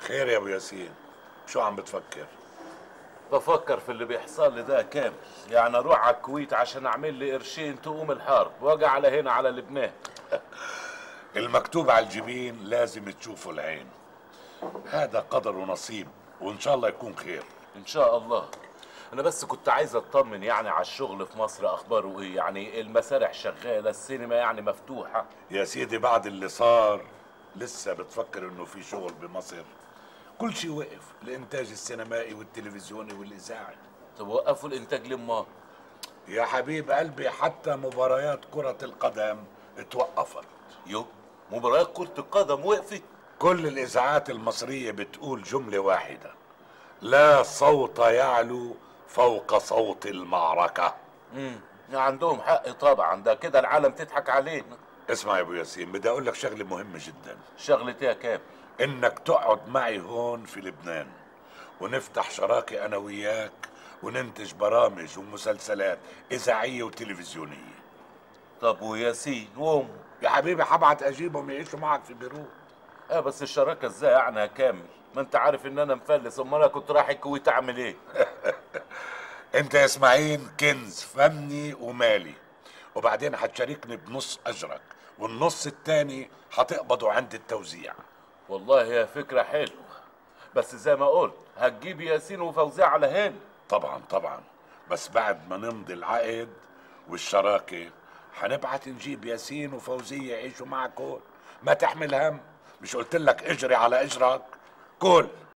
خير يا ابو ياسين شو عم بتفكر بفكر في اللي بيحصل لي ده كامل يعني اروح على الكويت عشان اعمل لي قرشين تقوم الحرب واجي على هنا على لبنان المكتوب على الجبين لازم تشوفه العين هذا قدر ونصيب وان شاء الله يكون خير ان شاء الله انا بس كنت عايز اطمن يعني على الشغل في مصر اخباره ايه يعني المسارح شغاله السينما يعني مفتوحه يا سيدي بعد اللي صار لسه بتفكر انه في شغل بمصر كل شيء وقف الانتاج السينمائي والتلفزيوني والاذاعي طب وقفوا الانتاج لما يا حبيب قلبي حتى مباريات كرة القدم اتوقفت يو مباريات كرة القدم وقفت كل الإذاعات المصرية بتقول جملة واحدة لا صوت يعلو فوق صوت المعركة امم عندهم حق طبعا ده كده العالم تضحك علينا اسمع يا ابو ياسين بدي اقول لك شغلة مهمة جدا شغلة ايه يا كام انك تقعد معي هون في لبنان ونفتح شراكة انا وياك وننتج برامج ومسلسلات اذاعية وتلفزيونية طب وياسين وام يا حبيبي حبعت اجيبهم يعيشوا معك في بيروت اه بس الشراكة ازاي يعني يا كامل ما انت عارف ان انا مفلس امال انا كنت رايح الكويت اعمل ايه انت يا اسماعيل كنز فني ومالي وبعدين هتشاركني بنص اجرك والنص التاني هتقبضه عند التوزيع والله هي فكرة حلوة بس زي ما قلت هتجيب ياسين وفوزية على هنا طبعا طبعا بس بعد ما نمضي العقد والشراكة هنبعت نجيب ياسين وفوزية يعيشوا معك هون ما تحمل هم مش قلت لك اجري على اجرك كل